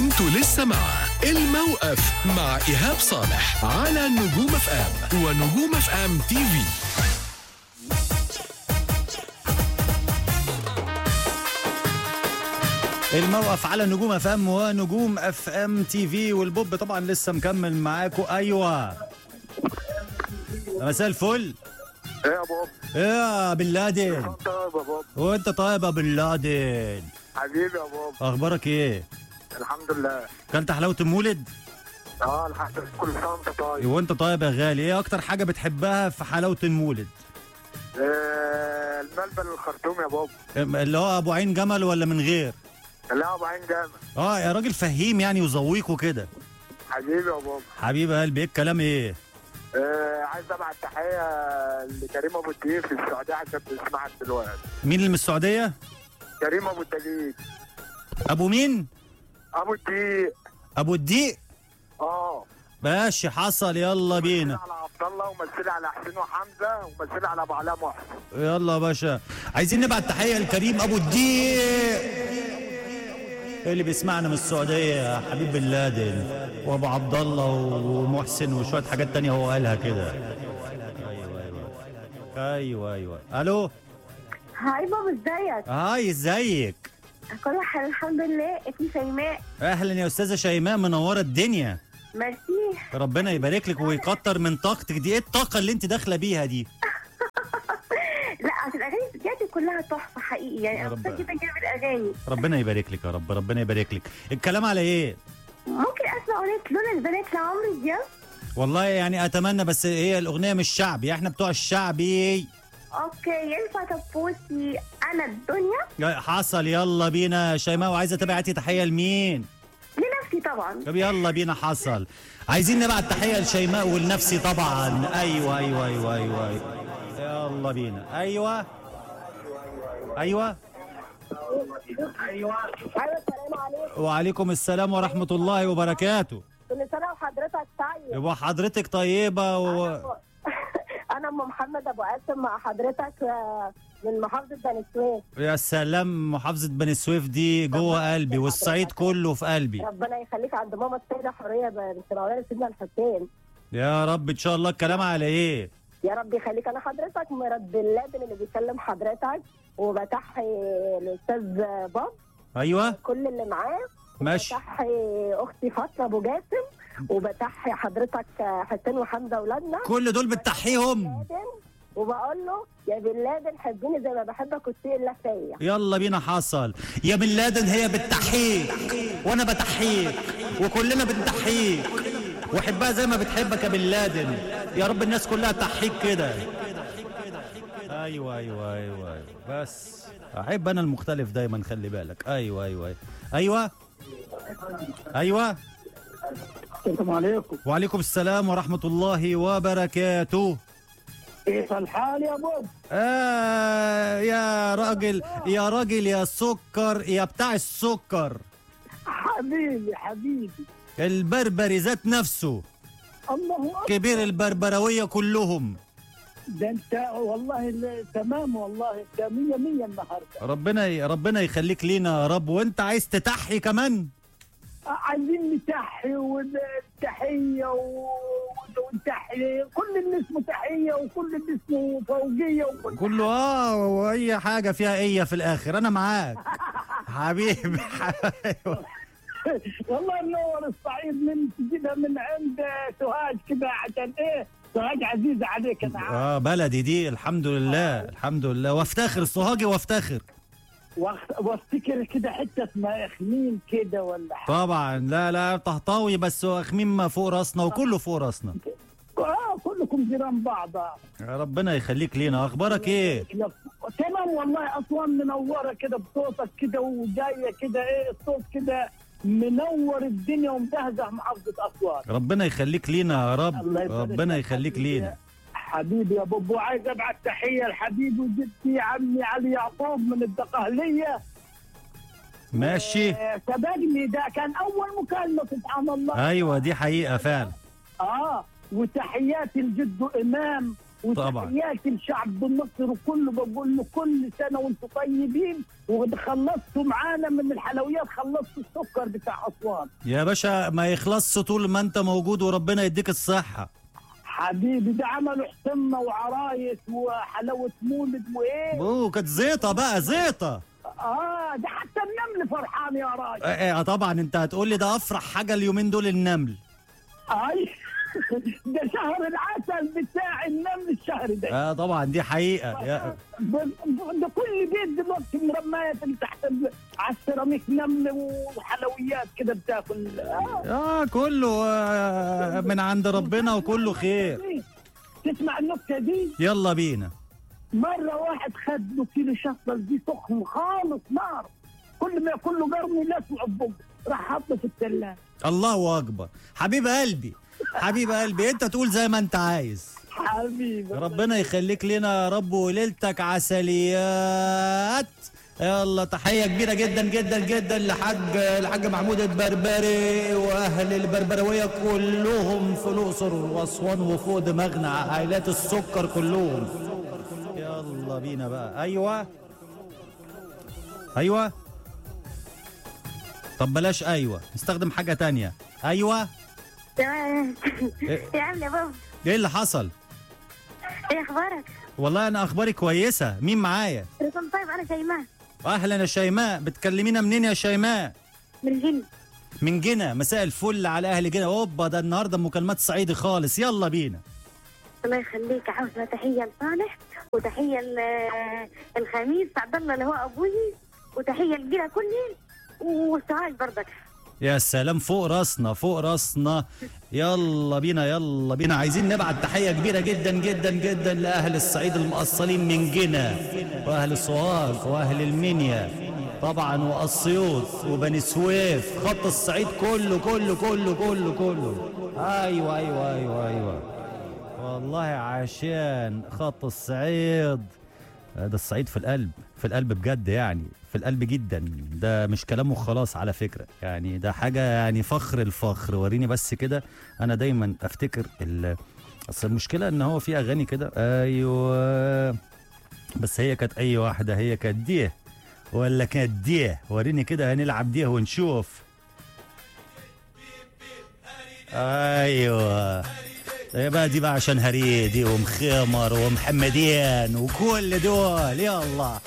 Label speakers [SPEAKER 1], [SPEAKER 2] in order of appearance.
[SPEAKER 1] انتوا لسه مع الموقف مع ايهاب صالح على نجوم اف ام ونجوم اف ام تي في
[SPEAKER 2] الموقف على نجوم اف ام ونجوم اف ام تي في والبوب طبعا لسه مكمل معاكم ايوه مساء الفل
[SPEAKER 3] ايه يا بابا
[SPEAKER 2] يا بن لادن
[SPEAKER 3] طيب يا بابا
[SPEAKER 2] وانت طيب يا بن لادن
[SPEAKER 3] حبيبي يا بابا
[SPEAKER 2] اخبارك ايه
[SPEAKER 3] الحمد لله
[SPEAKER 2] كلت حلاوه المولد
[SPEAKER 3] اه الحمد لله كل سنه وانت طيب
[SPEAKER 2] وانت طيب يا غالي ايه اكتر حاجه بتحبها في حلاوه المولد
[SPEAKER 3] آه الملبن الخرطوم يا بابا
[SPEAKER 2] اللي هو ابو عين جمل ولا من غير
[SPEAKER 3] لا ابو عين جامع
[SPEAKER 2] اه يا راجل فهيم يعني وذويق كده
[SPEAKER 3] حبيبي يا بابا
[SPEAKER 2] حبيب قلبي ايه الكلام ايه
[SPEAKER 3] آه عايز ابعت تحيه لكريم ابو الدين في السعوديه عشان بيسمعك دلوقتي
[SPEAKER 2] مين اللي من السعوديه
[SPEAKER 3] كريم ابو الدليل
[SPEAKER 2] ابو مين
[SPEAKER 3] ابو الدين
[SPEAKER 2] ابو الديق
[SPEAKER 3] اه
[SPEAKER 2] ماشي حصل يلا بينا
[SPEAKER 3] على عبد الله ومثلي على حسين وحمزه ومثلي على ابو علاء محسن
[SPEAKER 2] يلا يا باشا عايزين نبعت تحيه لكريم ابو الديق اللي بيسمعنا من السعوديه يا حبيب بن لادن وابو عبد الله ومحسن وشويه حاجات تانية هو قالها كده ايوه ايوه ايوه ايوه الو
[SPEAKER 4] هاي بابا ازيك؟
[SPEAKER 2] هاي ازيك
[SPEAKER 4] كل حال الحمد لله اسمي شيماء
[SPEAKER 2] اهلا يا استاذه شيماء منوره الدنيا
[SPEAKER 4] ميرسي
[SPEAKER 2] ربنا يبارك لك ويكتر من طاقتك دي ايه الطاقه اللي انت داخله بيها دي
[SPEAKER 4] لا عشان الاغاني بجد كلها تحفه حقيقي يعني
[SPEAKER 2] يا
[SPEAKER 4] انا
[SPEAKER 2] رب.
[SPEAKER 4] مبسوطه جدا جدا بالاغاني
[SPEAKER 2] ربنا يبارك لك يا رب ربنا يبارك لك الكلام على ايه
[SPEAKER 4] ممكن اسمع اغنيه لولا البنات لعمرو دياب
[SPEAKER 2] والله يعني اتمنى بس هي الاغنيه مش شعبي احنا بتوع الشعبي
[SPEAKER 4] اوكي ينفع تبوسي انا الدنيا
[SPEAKER 2] حصل يلا بينا يا شيماء وعايزه تبعتي تحيه لمين
[SPEAKER 4] لنفسي طبعا
[SPEAKER 2] طب يلا بينا حصل عايزين نبعت تحيه لشيماء ولنفسي طبعا ايوه ايوه ايوه ايوه, أيوة. يلا بينا ايوه ايوه
[SPEAKER 4] ايوه السلام عليكم
[SPEAKER 2] وعليكم السلام ورحمه الله وبركاته
[SPEAKER 4] كل سنه وحضرتك طيب
[SPEAKER 2] يبقى حضرتك طيبه و...
[SPEAKER 4] انا ام محمد ابو قاسم مع حضرتك آه، من محافظه بني سويف
[SPEAKER 2] يا سلام محافظه بني سويف دي جوه قلبي والصعيد كله في قلبي
[SPEAKER 4] ربنا يخليك عند ماما السيده حوريه بنت مولانا سيدنا الحسين
[SPEAKER 2] يا رب ان شاء الله الكلام على ايه
[SPEAKER 4] يا رب يخليك انا حضرتك مرد اللادن اللي بيكلم حضرتك وبتحي الاستاذ باب
[SPEAKER 2] ايوه
[SPEAKER 4] كل اللي معاه
[SPEAKER 2] ماشي
[SPEAKER 4] بتحي اختي فاطمه ابو جاسم وبتحي حضرتك حسين وحمزه اولادنا
[SPEAKER 2] كل دول بتحيهم
[SPEAKER 4] لادن وبقول له يا بن لادن حبيني زي ما بحبك وتسيء الله فيا
[SPEAKER 2] يلا بينا حصل يا بن لادن هي بتحيك وانا بتحيك وكلنا بنتحيك وحبها زي ما بتحبك يا بن لادن يا رب الناس كلها تحيك كده ايوه ايوه ايوه ايوه بس احب انا المختلف دايما خلي بالك ايوه ايوه ايوه ايوه ايوه
[SPEAKER 5] السلام عليكم
[SPEAKER 2] وعليكم السلام ورحمه الله وبركاته
[SPEAKER 5] كيف الحال يا بوب
[SPEAKER 2] آه يا راجل يا راجل يا سكر يا بتاع السكر
[SPEAKER 5] حبيبي حبيبي
[SPEAKER 2] البربري ذات نفسه
[SPEAKER 5] الله أكبر.
[SPEAKER 2] كبير البربروية كلهم
[SPEAKER 5] ده انت والله ال- تمام والله انت مية مية النهارده
[SPEAKER 2] ربنا ربنا يخليك لينا يا رب وانت عايز تتحي كمان
[SPEAKER 5] عايزين نتحي والتحية و- والتحية كل اللي اسمه تحية وكل اللي اسمه فوقية وكل
[SPEAKER 2] كله اه واي حاجة فيها ايه في الاخر انا معاك حبيبي أيوة.
[SPEAKER 5] والله منور الصعيد من تجيبها من عند سوهاج كده عشان ايه سوهاج عزيزة عليك انا عارف
[SPEAKER 2] اه بلدي دي الحمد لله الحمد لله وافتخر الصهاجي وافتخر
[SPEAKER 5] واخ- وافتكر كده حتة ما خمين كده ولا حاجة
[SPEAKER 2] طبعا لا لا طهطاوي بس خميم فوق راسنا وكله فوق راسنا
[SPEAKER 5] اه كلكم جيران بعض آه.
[SPEAKER 2] ربنا يخليك لينا اخبارك ايه
[SPEAKER 5] تمام والله اسوان منوره كده بصوتك كده وجايه كده ايه الصوت كده منور الدنيا ومدهزه محافظه اسوان
[SPEAKER 2] ربنا يخليك لينا يا رب
[SPEAKER 5] الله يبارك
[SPEAKER 2] ربنا
[SPEAKER 5] لك
[SPEAKER 2] يخليك
[SPEAKER 5] حبيبي.
[SPEAKER 2] لينا
[SPEAKER 5] حبيبي يا بابو عايز ابعت تحيه لحبيبي وجدتي عمي علي يعقوب من الدقهليه
[SPEAKER 2] ماشي
[SPEAKER 5] آه، سبقني ده كان اول مكالمه سبحان الله
[SPEAKER 2] ايوه دي حقيقه فعلا
[SPEAKER 5] اه وتحياتي لجده امام
[SPEAKER 2] طبعا.
[SPEAKER 5] وتحياتي لشعب مصر وكله بقول له كل سنه وانتم طيبين وخلصتوا معانا من الحلويات خلصتوا السكر بتاع اسوان
[SPEAKER 2] يا باشا ما يخلصش طول ما انت موجود وربنا يديك الصحه
[SPEAKER 5] حبيبي ده عملوا حصنه وعرايس وحلاوه مولد وايه
[SPEAKER 2] اوه كانت زيطه بقى زيطه
[SPEAKER 5] اه ده حتى النمل فرحان يا راجل
[SPEAKER 2] اه اه طبعا انت هتقول لي ده افرح حاجه اليومين دول النمل
[SPEAKER 5] اي ده شهر العسل بتاع النمل الشهر ده
[SPEAKER 2] اه طبعا دي حقيقه يا
[SPEAKER 5] ده ده كل بيت دلوقتي مرمية اللي تحت ال- على السيراميك نمل وحلويات كده بتاكل آه.
[SPEAKER 2] اه كله آه من عند ربنا وكله خير
[SPEAKER 5] تسمع النكته دي
[SPEAKER 2] يلا بينا
[SPEAKER 5] مره واحد خد له كيلو شطه دي سخن خالص نار كل ما ياكل له جرم يلسع بقه راح حطه في الثلاجه
[SPEAKER 2] الله اكبر حبيب قلبي حبيب قلبي انت تقول زي ما انت عايز
[SPEAKER 5] حبيبي
[SPEAKER 2] ربنا يخليك لنا يا رب وليلتك عسليات يلا تحية كبيرة جدا جدا جدا لحاج الحاج محمود البربري واهل البربروية كلهم في الاقصر واسوان وفوق دماغنا عائلات السكر كلهم يلا بينا بقى ايوه ايوه طب بلاش ايوه نستخدم حاجة تانية ايوه
[SPEAKER 6] تمام
[SPEAKER 2] إيه؟
[SPEAKER 6] يا عم يا بابا
[SPEAKER 2] ايه اللي حصل
[SPEAKER 6] ايه اخبارك؟
[SPEAKER 2] والله انا اخباري كويسة مين معايا
[SPEAKER 6] رقم طيب انا شيماء
[SPEAKER 2] اهلا يا شيماء بتكلمينا منين يا شيماء
[SPEAKER 6] من الجن
[SPEAKER 2] من جنة مساء الفل على اهل جنة اوبا ده النهارده مكالمات صعيدي خالص يلا بينا
[SPEAKER 6] الله يخليك عاوزة تحية لصالح وتحية ل- الخميس عبد الله اللي هو ابوي وتحية لجيرة كلي وسهاج برضك
[SPEAKER 2] يا سلام فوق راسنا فوق راسنا يلا بينا يلا بينا عايزين نبعت تحية كبيرة جدا جدا جدا لأهل الصعيد المقصلين من جنة وأهل سوهاج وأهل المنيا طبعا وأسيوط وبني سويف خط الصعيد كله كله كله كله كله أيوة أيوة أيوة أيوة والله عشان خط الصعيد ده الصعيد في القلب في القلب بجد يعني في القلب جدا ده مش كلامه خلاص على فكرة يعني ده حاجة يعني فخر الفخر وريني بس كده أنا دايما أفتكر ال أصل المشكلة إن هو في أغاني كده أيوه بس هي كانت أي واحدة هي كانت ديه ولا كانت ديه وريني كده هنلعب ديه ونشوف ايوه يا بقى دي بقى عشان هريدي ومخمر ومحمدين وكل دول يلا